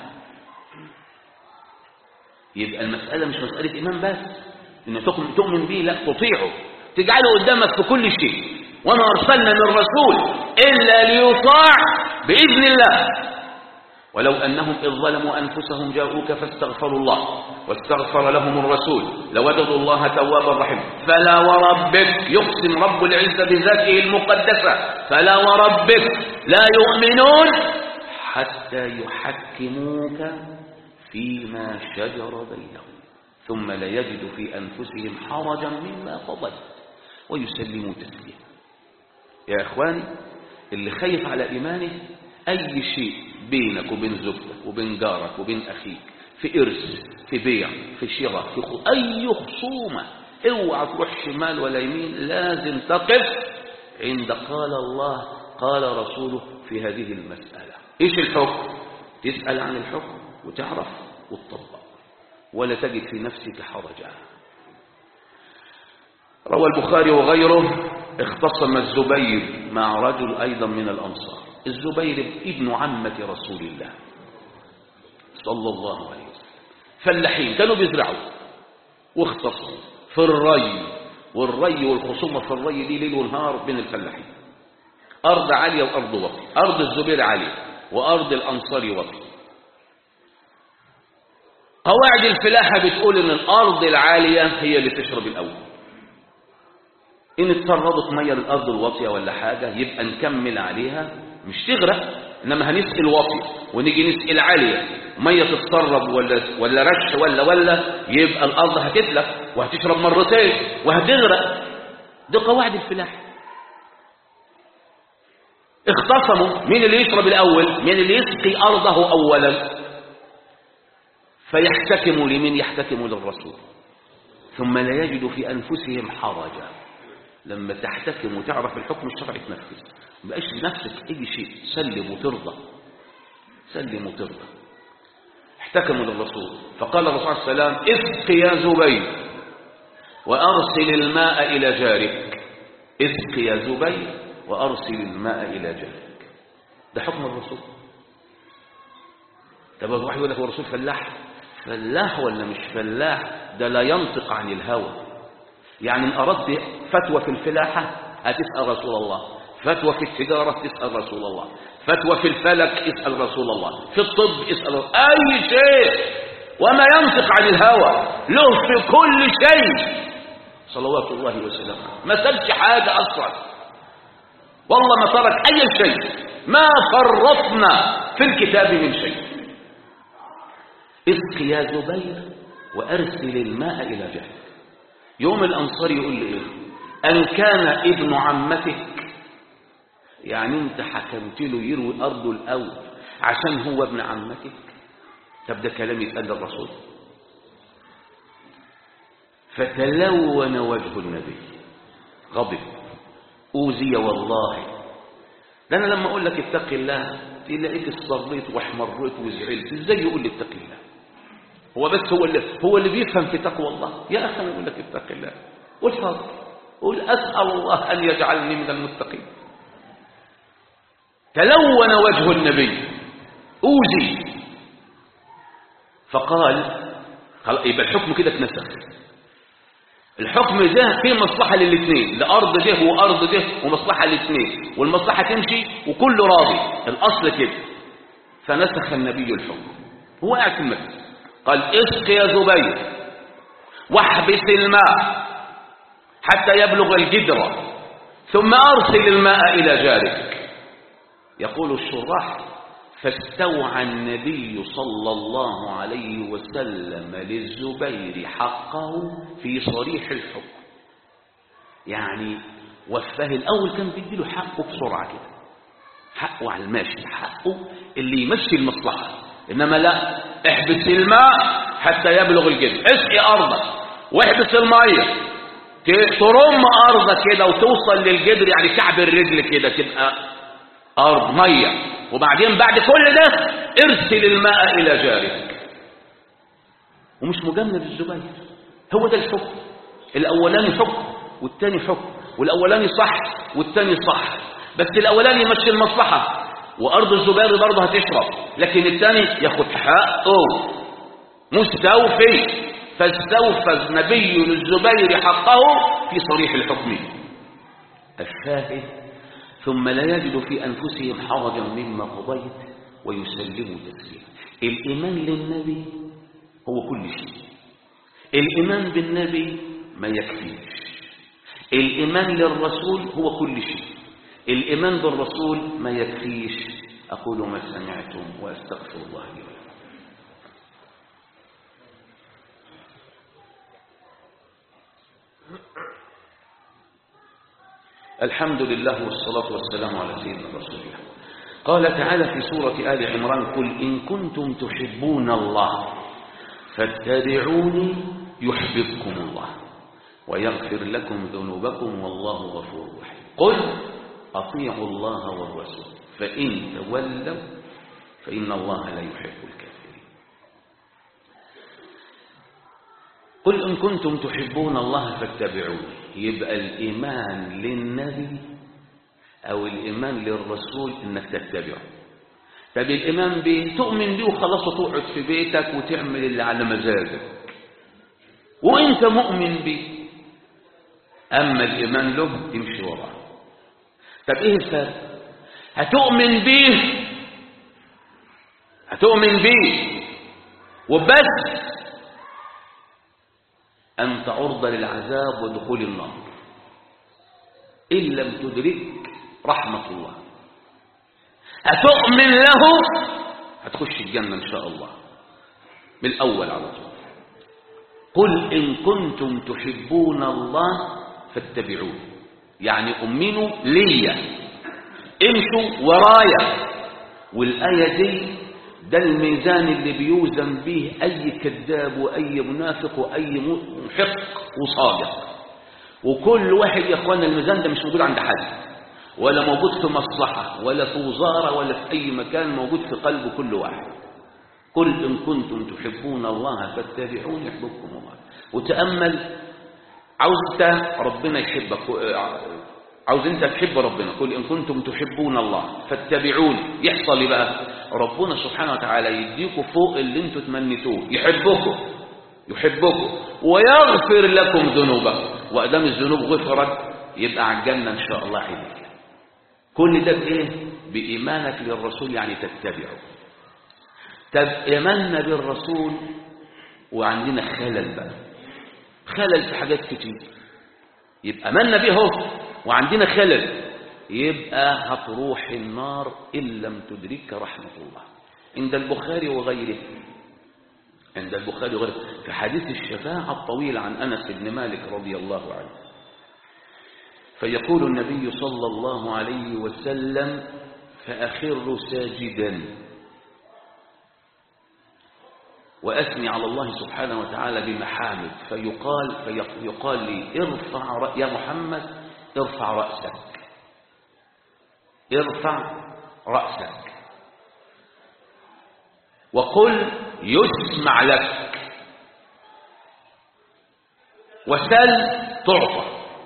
Speaker 1: يبقى المسألة مش مسألة إيمان بس إن تؤمن به لا تطيعه تجعله قدامك في كل شيء وما أرسلنا من رسول إلا ليطاع بإذن الله ولو أنهم إذ ظلموا أنفسهم جاءوك فاستغفروا الله واستغفر لهم الرسول لوجدوا الله توابا رحيما فلا وربك يقسم رب العزة بذاته المقدسة فلا وربك لا يؤمنون حتى يحكموك فيما شجر بينهم ثم لا يجد في أنفسهم حرجا مما قضيت ويسلموا تسليما يا إخواني اللي خايف على إيمانه أي شيء بينك وبين زوجتك وبين جارك وبين أخيك في إرث في بيع في شراء في خو... أي خصومة اوعى تروح شمال ولا يمين لازم تقف عند قال الله قال رسوله في هذه المسألة إيش الحكم تسأل عن الحكم وتعرف وتطبق ولا تجد في نفسك حرجا روى البخاري وغيره اختصم الزبير مع رجل أيضا من الأنصار الزبير ابن عمة رسول الله صلى الله عليه وسلم فلاحين كانوا بيزرعوا واختصموا في الري والري والخصومة في الري دي ليل ونهار بين الفلاحين أرض عالية وأرض وطي أرض الزبير عالية وأرض الأنصار وطي قواعد الفلاحة بتقول إن الأرض العالية هي اللي تشرب الأول إن اتطردت مية للأرض الواطية ولا حاجة يبقى نكمل عليها مش تغرق إنما هنسقي الواطية ونيجي نسقي العالية مية تتسرب ولا, ولا رش ولا ولا يبقى الأرض هتتلف وهتشرب مرتين وهتغرق دي قواعد الفلاحة اختصموا مين اللي يشرب الأول مين اللي يسقي أرضه أولا فيحتكموا لمن يحتكموا للرسول ثم لا يجد في أنفسهم حرجا لما تحتكم وتعرف الحكم الشرعي تنفذ ما بقاش لنفسك اي شيء سلم وترضى سلم وترضى احتكموا للرسول فقال الرسول صلى الله عليه وسلم اسق يا زبير وارسل الماء الى جارك اسق يا زبير وارسل الماء الى جارك ده حكم الرسول طب واحد يقول لك هو الرسول فلاح فلاح ولا مش فلاح ده لا ينطق عن الهوى يعني ان اردت فتوى في الفلاحة هتسأل رسول الله فتوى في التجارة تسأل رسول الله فتوى في الفلك اسأل رسول الله في الطب اسأل أي شيء وما ينطق عن الهوى له في كل شيء صلوات الله وسلامه ما سبش حاجة أصلا والله ما ترك أي شيء ما فرطنا في الكتاب من شيء اسق يا زبير وأرسل الماء إلى جهل يوم الأنصار يقول لي إيه أن كان ابن عمتك يعني انت حكمت له يروي أرضه الأول عشان هو ابن عمتك طب ده كلام يتقال للرسول فتلون وجه النبي غضب أوذي والله ده أنا لما أقول لك اتق الله تلاقيك اصريت واحمريت وزعلت ازاي يقول لي اتق الله هو بس هو اللي هو اللي بيفهم في تقوى الله يا اخي انا اقول لك اتق الله قول حاضر قول اسال الله ان يجعلني من المتقين تلون وجه النبي اوذي فقال يبقى الحكم كده اتنسخ الحكم ده فيه مصلحة للاثنين لأرض ده وأرض ده ومصلحة للاثنين والمصلحة تمشي وكل راضي الأصل كده فنسخ النبي الحكم هو قاعد في المجلس قال اسق يا زبير واحبس الماء حتى يبلغ الجدرة ثم أرسل الماء إلى جارك يقول الشراح فاستوعى النبي صلى الله عليه وسلم للزبير حقه في صريح الحكم يعني وفاه الأول كان بيديله حقه بسرعة كده حقه على الماشي حقه اللي يمشي المصلحة إنما لا احبس الماء حتى يبلغ الجد اسقي أرضك واحبس المية ترم أرضك كده وتوصل للجدر يعني كعب الرجل كده تبقى أرض مية وبعدين بعد كل ده ارسل الماء إلى جارك ومش مجمد الزبير هو ده الحكم الأولاني حكم والتاني حكم والأولاني صح والتاني صح بس الأولاني يمشي المصلحة وأرض الزبير برضه هتشرب لكن الثاني ياخد حقه مستوفي فاستوفى النبي للزبير حقه في صريح الحكم الشاهد ثم لا يجد في أنفسهم حرجا مما قضيت ويسلموا تسليما الإيمان للنبي هو كل شيء الإيمان بالنبي ما يكفيش الإيمان للرسول هو كل شيء الإيمان بالرسول ما يكفيش أقول ما سمعتم وأستغفر الله لي ولكم الحمد لله والصلاة والسلام على سيدنا رسول الله قال تعالى في سورة آل عمران قل إن كنتم تحبون الله فاتبعوني يحببكم الله ويغفر لكم ذنوبكم والله غفور رحيم قل أطيعوا الله والرسول فإن تولوا فإن الله لا يحب الكافرين قل إن كنتم تحبون الله فاتبعوني يبقى الإيمان للنبي أو الإيمان للرسول إنك تتبعه طب الإيمان به تؤمن به وخلاص تقعد في بيتك وتعمل اللي على مزاجك وإنت مؤمن به أما الإيمان له تمشي وراه طب إيه الفرق هتؤمن به هتؤمن به وبس أنت عرضة للعذاب ودخول النار إن لم تدرك رحمة الله هتؤمن له هتخش الجنة إن شاء الله من الأول على طول قل إن كنتم تحبون الله فاتبعوه يعني أمنوا ليا امشوا ورايا والآية دي ده الميزان اللي بيوزن به أي كذاب وأي منافق وأي محق وصادق وكل واحد يا أخوانا الميزان ده مش موجود عند حد ولا موجود في مصلحة ولا في وزارة ولا في أي مكان موجود في قلب كل واحد قل إن كنتم تحبون الله فاتبعوني يحببكم الله وتأمل عاوز انت ربنا يحبك عاوز انت تحب ربنا قل ان كنتم تحبون الله فاتبعوني يحصل لي بقى ربنا سبحانه وتعالى يديكم فوق اللي انتم تمنيتوه يحبكم يحبكم ويغفر لكم ذنوبكم وادام الذنوب غفرت يبقى على الجنه ان شاء الله حبيبك كل ده بايه بايمانك للرسول يعني تتبعه طب ايماننا بالرسول وعندنا خلل بقى خلل في حاجات كتير يبقى منا به هو وعندنا خلل يبقى هتروح النار إن لم تدرك رحمة الله عند البخاري وغيره عند البخاري وغيره في حديث الشفاعة الطويل عن أنس بن مالك رضي الله عنه فيقول النبي صلى الله عليه وسلم فأخر ساجدا وأثني على الله سبحانه وتعالى بمحامد فيقال, فيقال لي ارفع يا محمد ارفع رأسك ارفع رأسك وقل يسمع لك وسل تعطى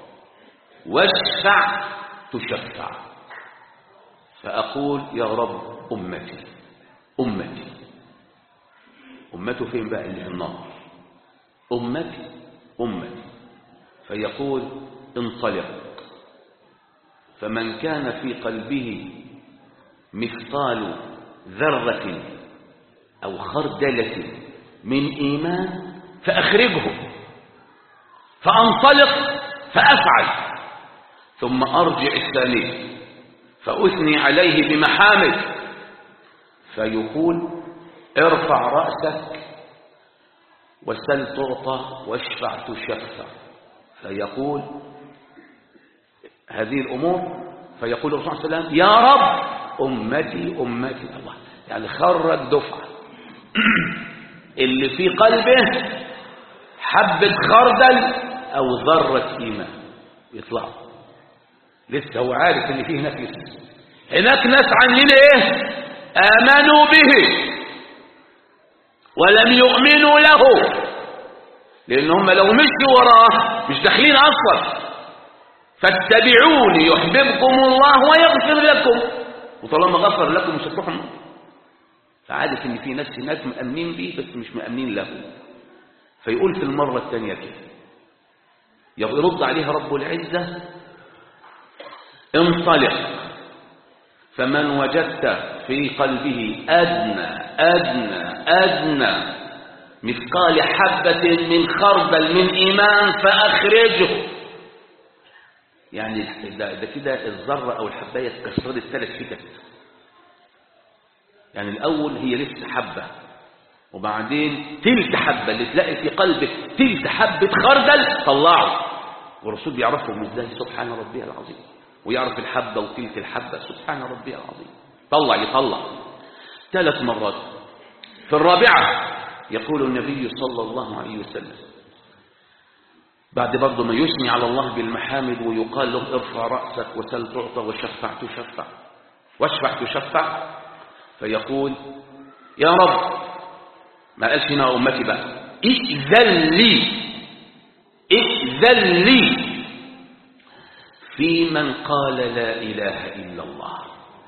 Speaker 1: واشفع تشفع فأقول يا رب أمتي أمتي أمته فين بقى اللي في النار أمتي أمتي فيقول انطلق فمن كان في قلبه مثقال ذرة أو خردلة من إيمان فأخرجه فأنطلق فأفعل ثم أرجع الثانية فأثني عليه بمحامد فيقول ارفع رأسك وسل تعطى واشفع تشفع فيقول هذه الأمور فيقول الرسول صلى الله عليه وسلم يا رب أمتي أمتي الله يعني خرج دفعة اللي في قلبه حبة خردل أو ذرة إيمان يطلع لسه هو عارف ان فيه هناك لسه هناك ناس عاملين ايه امنوا به ولم يؤمنوا له لان هم لو مشوا وراه مش داخلين اصلا فاتبعوني يحببكم الله ويغفر لكم وطالما غفر لكم مش هتروحوا النار فعارف ان في ناس هناك مأمنين بيه بس مش مأمنين له فيقول في المرة الثانية كده يرد عليها رب العزة انطلق فمن وجدت في قلبه أدنى أدنى أدنى مثقال حبة من خردل من إيمان فأخرجه يعني ده, ده كده الذرة أو الحباية اتكسرت ثلاث فتت يعني الأول هي لسه حبة وبعدين تلت حبة اللي تلاقي في قلبك تلت حبة خردل طلعه والرسول بيعرفهم ازاي سبحان ربي العظيم ويعرف الحبة وتلت الحبة سبحان ربي العظيم طلع يطلع ثلاث مرات في الرابعة يقول النبي صلى الله عليه وسلم بعد برضه ما يثني على الله بالمحامد ويقال له ارفع رأسك وسل تعطى وشفع تشفع واشفع تشفع فيقول يا رب ما قالش هنا أمتي بقى ائذن لي ائذن لي في من قال لا إله إلا الله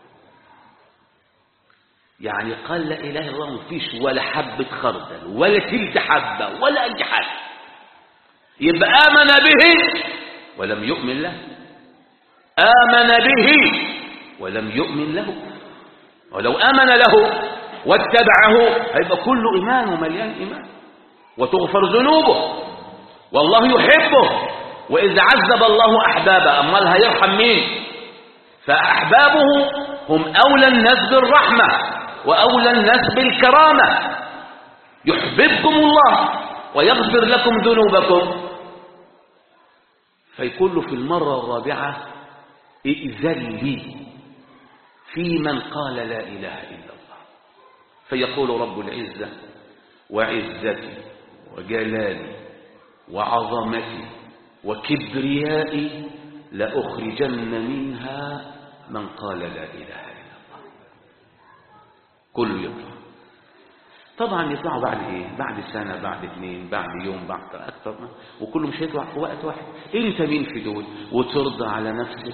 Speaker 1: يعني قال لا إله إلا الله مفيش ولا حبة خردل ولا تلت حبة ولا أي حاجة يبقى آمن به ولم يؤمن له آمن به ولم يؤمن له ولو آمن له واتبعه هيبقى كله إيمان ومليان إيمان وتغفر ذنوبه والله يحبه وإذا عذب الله أحبابه أمال هيرحم مين فأحبابه هم أولى الناس بالرحمة وأولى الناس بالكرامة يحببكم الله ويغفر لكم ذنوبكم فيقول له في المرة الرابعة ائذن لي في من قال لا إله إلا الله فيقول رب العزة وعزتي وجلالي وعظمتي وكبريائي لأخرجن منها من قال لا إله إلا الله كله يطلع طبعا يطلعوا بعد ايه بعد سنة بعد اثنين بعد يوم بعد اكثر وكله مش هيطلع في وقت واحد انت مين في دول وترضى على نفسك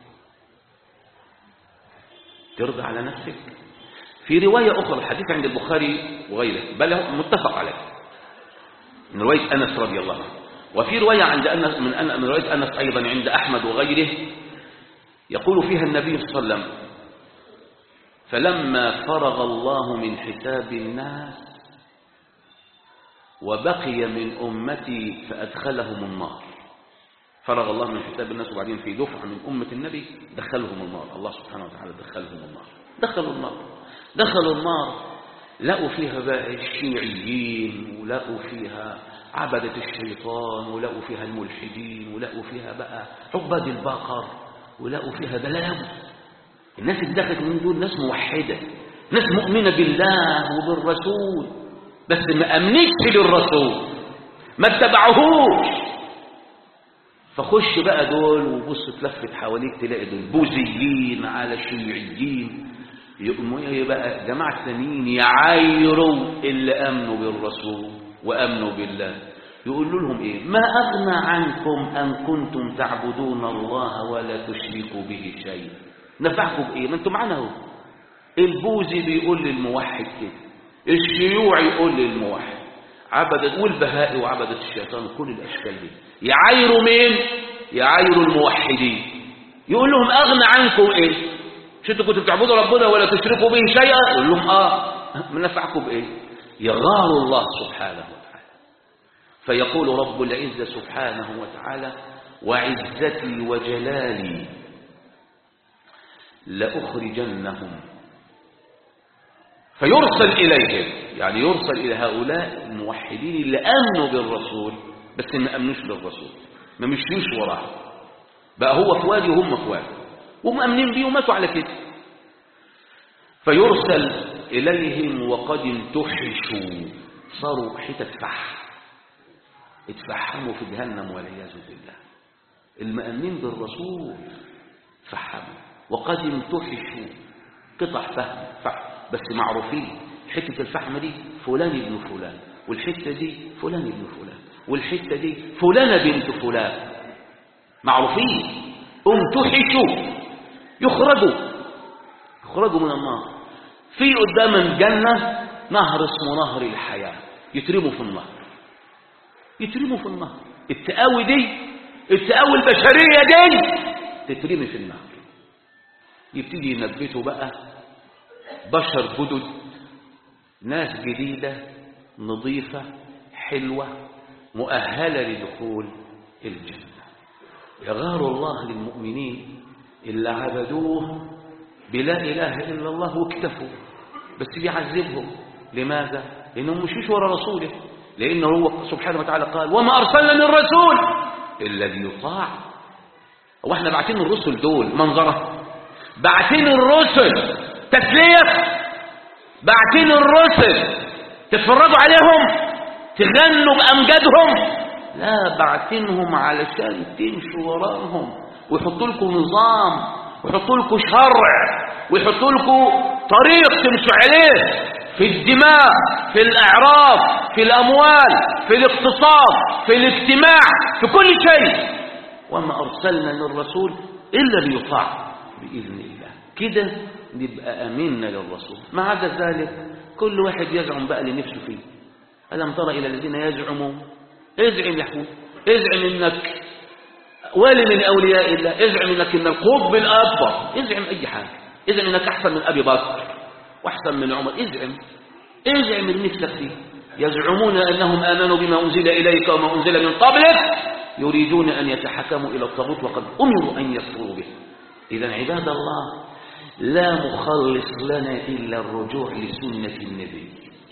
Speaker 1: ترضى على نفسك في رواية أخرى الحديث عند البخاري وغيره بل متفق عليه من رواية أنس رضي الله عنه وفي رواية عند أنس من, أن من رواية أنس أيضا عند أحمد وغيره يقول فيها النبي صلى الله عليه وسلم فلما فرغ الله من حساب الناس وبقي من أمتي فأدخلهم النار فرغ الله من حساب الناس وبعدين في دفعة من أمة النبي دخلهم النار الله سبحانه وتعالى دخلهم النار دخلوا النار دخلوا النار لقوا فيها بقى الشيوعيين ولقوا فيها عبدة الشيطان ولقوا فيها الملحدين ولقوا فيها بقى عباد البقر ولقوا فيها بلاوي الناس اللي دخلت من دول ناس موحدة ناس مؤمنة بالله وبالرسول بس ما أمنتش للرسول ما اتبعهوش فخش بقى دول وبص تلفت حواليك تلاقي دول بوذيين على شيوعيين يقوموا ايه بقى جماعة ثانيين يعايروا اللي امنوا بالرسول وامنوا بالله يقولوا لهم ايه ما اغنى عنكم ان كنتم تعبدون الله ولا تشركوا به شيء نفعكم بايه ما انتم معانا اهو البوذي بيقول للموحد كده الشيوعي يقول للموحد عبدت والبهائي وعبدت الشيطان كل الاشكال دي يعايروا مين يعايروا الموحدين يقول لهم اغنى عنكم ايه مش انتوا كنتوا بتعبدوا ربنا ولا تشركوا به شيئا يقول لهم اه من نفعكم بايه يغار الله سبحانه وتعالى فيقول رب العزه سبحانه وتعالى وعزتي وجلالي لأخرجنهم فيرسل إليهم يعني يرسل إلى هؤلاء الموحدين اللي أمنوا بالرسول بس ما أمنوش بالرسول ما مشيوش وراه بقى هو في وادي وهم في وادي وهم أمنين بيه وماتوا على كده فيرسل إليهم وقد امتحشوا صاروا حتت فحم اتفحموا في جهنم والعياذ بالله المأمنين بالرسول فحموا وقد امتحشوا قطع فهم فحم بس معروفين حتة الفحم دي فلان ابن فلان والحتة دي فلان ابن فلان والحتة دي فلانة بنت فلان معروفين امتحشوا يخرجوا يخرجوا من النار في قدام الجنة نهر اسمه نهر الحياة يترموا في النهر يترموا في النهر التقاوي دي التقاوي البشرية دي تترمي في النهر يبتدي ينبتوا بقى بشر جدد ناس جديدة نظيفة حلوة مؤهلة لدخول الجنة يغار الله للمؤمنين اللي عبدوه بلا إله إلا الله واكتفوا بس بيعذبهم لماذا؟ لأنهم مشوش ورا رسوله لأنه هو سبحانه وتعالى قال وما أرسلنا من رسول إلا ليطاع هو احنا باعتين الرسل دول منظرة باعتين الرسل تسلية باعتين الرسل تتفرجوا عليهم تغنوا بأمجادهم لا بعتينهم علشان تمشوا وراهم ويحطوا لكم نظام ويحطوا لكم شرع ويحطوا لكم طريق تمشوا عليه في الدماء في الأعراف في الأموال في الاقتصاد في الاجتماع في كل شيء وما أرسلنا من رسول إلا ليطاع بإذن الله كده نبقى أمنا للرسول ما عدا ذلك كل واحد يزعم بقى لنفسه فيه ألم ترى إلى الذين يزعمون ازعم يا حبيبي ازعم انك ولي من اولياء الله ازعم انك ان القطب الاكبر ازعم اي حاجه ازعم انك احسن من ابي بكر واحسن من عمر ازعم ازعم اللي نفسك فيه يزعمون انهم امنوا بما انزل اليك وما انزل من قبلك يريدون ان يتحكموا الى الطاغوت وقد امروا ان يكفروا به اذا عباد الله لا مخلص لنا الا الرجوع لسنه النبي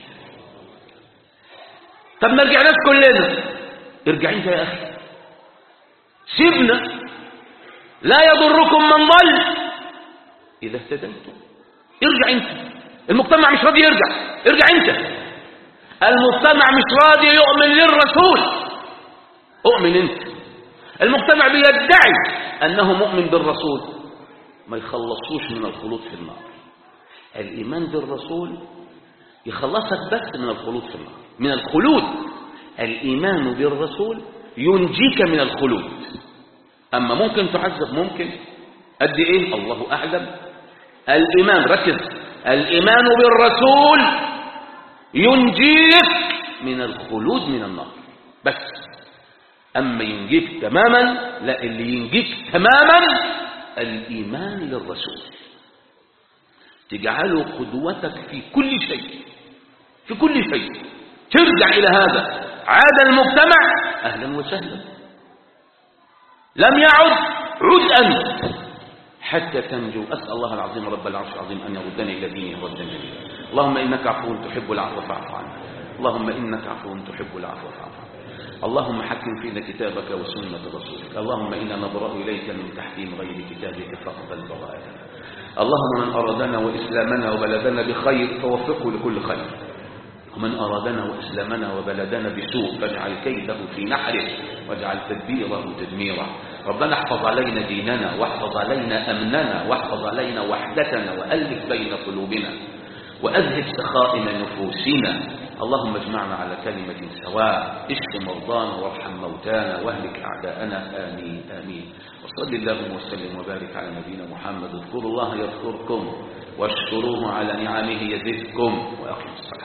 Speaker 1: طب ما رجعناش كلنا ارجع انت يا اخي سيبنا لا يضركم من ضل اذا اهتديتم ارجع انت المجتمع مش راضي يرجع ارجع انت المجتمع مش راضي يؤمن للرسول اؤمن انت المجتمع بيدعي انه مؤمن بالرسول ما يخلصوش من الخلود في النار الايمان بالرسول يخلصك بس من الخلود في النار من الخلود الإيمان بالرسول ينجيك من الخلود أما ممكن تعذب ممكن قد إيه الله أعلم الإيمان ركز الإيمان بالرسول ينجيك من الخلود من النار بس أما ينجيك تماما لا اللي ينجيك تماما الإيمان للرسول تجعله قدوتك في كل شيء في كل شيء ترجع إلى هذا عاد المجتمع أهلا وسهلا لم يعد عد أنت حتى تنجو أسأل الله العظيم رب العرش العظيم أن يردني إلى دينه ردا جميلا اللهم إنك عفو تحب العفو فاعف عنا اللهم إنك عفو تحب العفو فاعف عنا اللهم حكم فينا كتابك وسنة رسولك اللهم إنا نبرأ إليك من تحكيم غير كتابك فاقبل براءتنا اللهم من أرادنا وإسلامنا وبلدنا بخير فوفقه لكل خير ومن أرادنا وإسلامنا وبلدنا بسوء فاجعل كيده في نحره واجعل تدبيره تدميرا ربنا احفظ علينا ديننا واحفظ علينا أمننا واحفظ علينا وحدتنا وألف بين قلوبنا وأذهب سخائم نفوسنا اللهم اجمعنا على كلمة سواء اشف مرضانا وارحم موتانا واهلك أعداءنا آمين آمين وصل اللهم وسلم وبارك على نبينا محمد اذكروا الله يذكركم واشكروه على نعمه يزدكم وأقم الصلاة